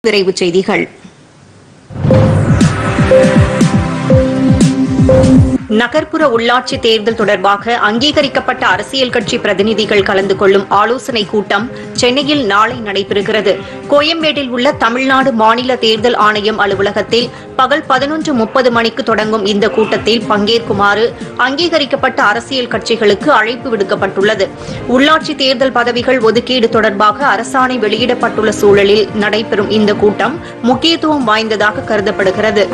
விரைவுச் செய்திகள் நகர்ப்புற உள்ளாட்சி தேர்தல் தொடர்பாக அங்கீகரிக்கப்பட்ட அரசியல் கட்சி பிரதிநிதிகள் கலந்து கொள்ளும் ஆலோசனைக் கூட்டம் சென்னையில் நாளை நடைபெறுகிறது கோயம்பேட்டில் உள்ள தமிழ்நாடு மாநில தேர்தல் ஆணையம் அலுவலகத்தில் பகல் பதினொன்று முப்பது மணிக்கு தொடங்கும் இந்த கூட்டத்தில் பங்கேற்குமாறு அங்கீகரிக்கப்பட்ட அரசியல் கட்சிகளுக்கு அழைப்பு விடுக்கப்பட்டுள்ளது உள்ளாட்சி தேர்தல் பதவிகள் ஒதுக்கீடு தொடர்பாக அரசாணை வெளியிடப்பட்டுள்ள சூழலில் நடைபெறும் இந்த கூட்டம் முக்கியத்துவம் வாய்ந்ததாக கருதப்படுகிறது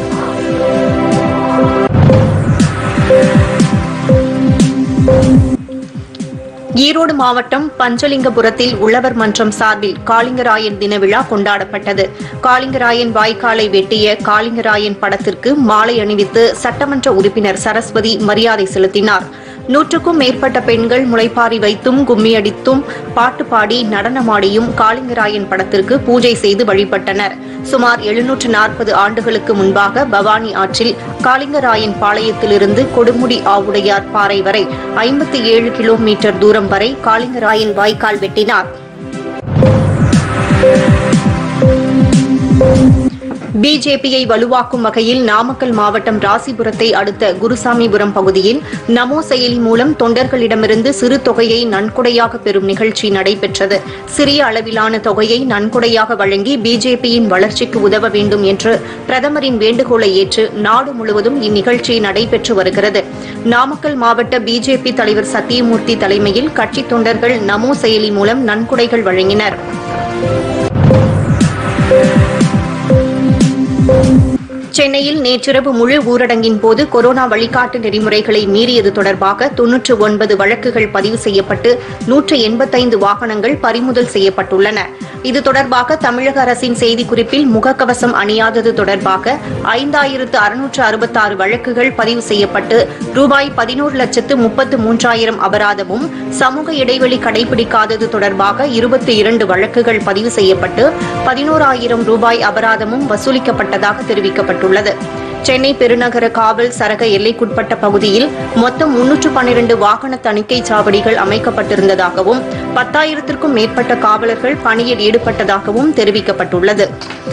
ஈரோடு மாவட்டம் பஞ்சலிங்கபுரத்தில் உழவர் மன்றம் சார்பில் காளிங்கராயன் தின விழா கொண்டாடப்பட்டது காளிங்கராயன் வாய்க்காலை வெட்டிய காளிங்கராயன் படத்திற்கு மாலை அணிவித்து சட்டமன்ற உறுப்பினர் சரஸ்வதி மரியாதை செலுத்தினார் நூற்றுக்கும் மேற்பட்ட பெண்கள் முளைப்பாரி வைத்தும் கும்மியடித்தும் பாட்டு பாடி நடனமாடியும் காளிங்கராயன் படத்திற்கு பூஜை செய்து வழிபட்டனர் சுமார் எழுநூற்று நாற்பது ஆண்டுகளுக்கு முன்பாக பவானி ஆற்றில் காளிங்கராயன் பாளையத்திலிருந்து கொடுமுடி ஆவுடையார் பாறை வரை ஐம்பத்தி ஏழு கிலோமீட்டர் தூரம் வரை காளிங்கராயன் வாய்க்கால் வெட்டினார் பிஜேபியை வலுவாக்கும் வகையில் நாமக்கல் மாவட்டம் ராசிபுரத்தை அடுத்த குருசாமிபுரம் பகுதியில் நமோ செயலி மூலம் தொண்டர்களிடமிருந்து சிறு தொகையை நன்கொடையாக பெறும் நிகழ்ச்சி நடைபெற்றது சிறிய அளவிலான தொகையை நன்கொடையாக வழங்கி பிஜேபியின் வளர்ச்சிக்கு உதவ வேண்டும் என்று பிரதமரின் வேண்டுகோளை ஏற்று நாடு முழுவதும் இந்நிகழ்ச்சி நடைபெற்று வருகிறது நாமக்கல் மாவட்ட பிஜேபி தலைவர் சத்தியமூர்த்தி தலைமையில் கட்சித் தொண்டர்கள் நமோ செயலி மூலம் நன்கொடைகள் வழங்கினர் சென்னையில் நேற்றிரவு முழு ஊரடங்கின் போது கொரோனா வழிகாட்டு நெறிமுறைகளை மீறியது தொடர்பாக தொன்னூற்று ஒன்பது வழக்குகள் பதிவு செய்யப்பட்டு நூற்று எண்பத்தைந்து வாகனங்கள் பறிமுதல் செய்யப்பட்டுள்ளன இது தொடர்பாக தமிழக அரசின் செய்திக்குறிப்பில் முகக்கவசம் அணியாதது தொடர்பாக ஐந்தாயிரத்து அறுநூற்று அறுபத்தாறு வழக்குகள் பதிவு செய்யப்பட்டு ரூபாய் பதினோரு லட்சத்து முப்பத்து மூன்றாயிரம் அபராதமும் சமூக இடைவெளி கடைபிடிக்காதது தொடர்பாக இருபத்தி இரண்டு வழக்குகள் பதிவு செய்யப்பட்டு பதினோராயிரம் ரூபாய் அபராதமும் வசூலிக்கப்பட்டதாக தெரிவிக்கப்பட்டுள்ளது சென்னை பெருநகர காவல் சரக எல்லைக்குட்பட்ட பகுதியில் மொத்தம் முன்னூற்று பன்னிரண்டு வாகன தணிக்கை சாவடிகள் அமைக்கப்பட்டிருந்ததாகவும் பத்தாயிரத்திற்கும் மேற்பட்ட காவலர்கள் பணியில் ஈடுபட்டதாகவும் தெரிவிக்கப்பட்டுள்ளது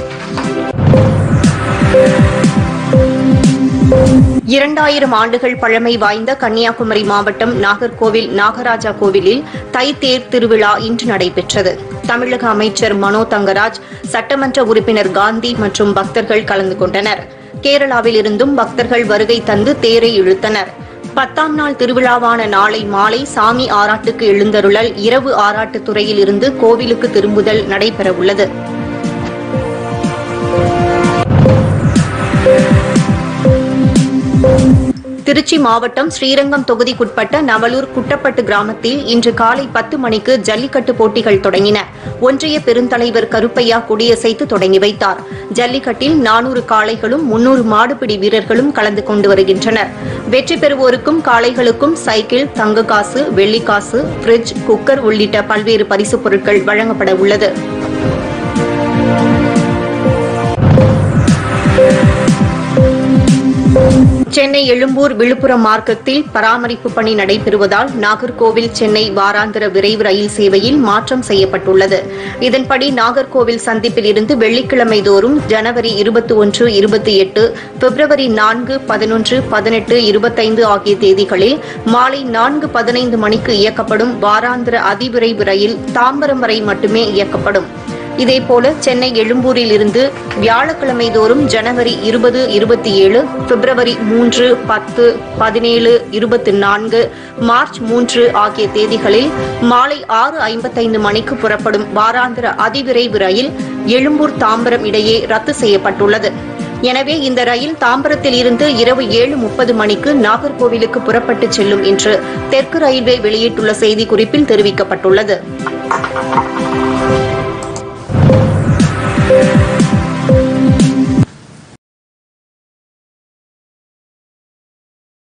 இரண்டாயிரம் ஆண்டுகள் பழமை வாய்ந்த கன்னியாகுமரி மாவட்டம் நாகர்கோவில் நாகராஜா கோவிலில் தை தேர் திருவிழா இன்று நடைபெற்றது தமிழக அமைச்சர் மனோ தங்கராஜ் சட்டமன்ற உறுப்பினர் காந்தி மற்றும் பக்தர்கள் கலந்து கொண்டனர் கேரளாவில் இருந்தும் பக்தர்கள் வருகை தந்து தேரை இழுத்தனர் பத்தாம் நாள் திருவிழாவான நாளை மாலை சாமி ஆராட்டுக்கு எழுந்தருளல் இரவு ஆராட்டுத் துறையில் இருந்து கோவிலுக்கு திரும்புதல் நடைபெறவுள்ளது திருச்சி மாவட்டம் ஸ்ரீரங்கம் தொகுதிக்குட்பட்ட நவலூர் குட்டப்பட்டு கிராமத்தில் இன்று காலை பத்து மணிக்கு ஜல்லிக்கட்டு போட்டிகள் தொடங்கின ஒன்றிய பெருந்தலைவர் கருப்பையா கொடியசைத்து தொடங்கி வைத்தார் ஜல்லிக்கட்டில் நானூறு காளைகளும் முன்னூறு மாடுபிடி வீரர்களும் கலந்து கொண்டு வருகின்றனர் வெற்றி பெறுவோருக்கும் காளைகளுக்கும் சைக்கிள் தங்க காசு வெள்ளிக்காசு பிரிட்ஜ் குக்கர் உள்ளிட்ட பல்வேறு பரிசுப் பொருட்கள் வழங்கப்பட உள்ளது சென்னை எழும்பூர் விழுப்புரம் மார்க்கத்தில் பராமரிப்பு பணி நடைபெறுவதால் நாகர்கோவில் சென்னை வாராந்திர விரைவு ரயில் சேவையில் மாற்றம் செய்யப்பட்டுள்ளது இதன்படி நாகர்கோவில் சந்திப்பில் இருந்து வெள்ளிக்கிழமை தோறும் ஜனவரி இருபத்தி ஒன்று இருபத்தி எட்டு பிப்ரவரி நான்கு பதினொன்று பதினெட்டு இருபத்தைந்து ஆகிய தேதிகளில் மாலை நான்கு பதினைந்து மணிக்கு இயக்கப்படும் வாராந்திர அதிவிரைவு ரயில் தாம்பரம் வரை மட்டுமே இயக்கப்படும் இதேபோல சென்னை எழும்பூரில் இருந்து வியாழக்கிழமை தோறும் ஜனவரி இருபது இருபத்தி ஏழு பிப்ரவரி மூன்று பத்து பதினேழு இருபத்தி நான்கு மார்ச் மூன்று ஆகிய தேதிகளில் மாலை ஆறு ஐம்பத்தைந்து மணிக்கு புறப்படும் வாராந்திர அதிவிரைவு ரயில் எழும்பூர் தாம்பரம் இடையே ரத்து செய்யப்பட்டுள்ளது எனவே இந்த ரயில் தாம்பரத்தில் இருந்து இரவு ஏழு முப்பது மணிக்கு நாகர்கோவிலுக்கு புறப்பட்டு செல்லும் என்று தெற்கு ரயில்வே வெளியிட்டுள்ள செய்திக்குறிப்பில் தெரிவிக்கப்பட்டுள்ளது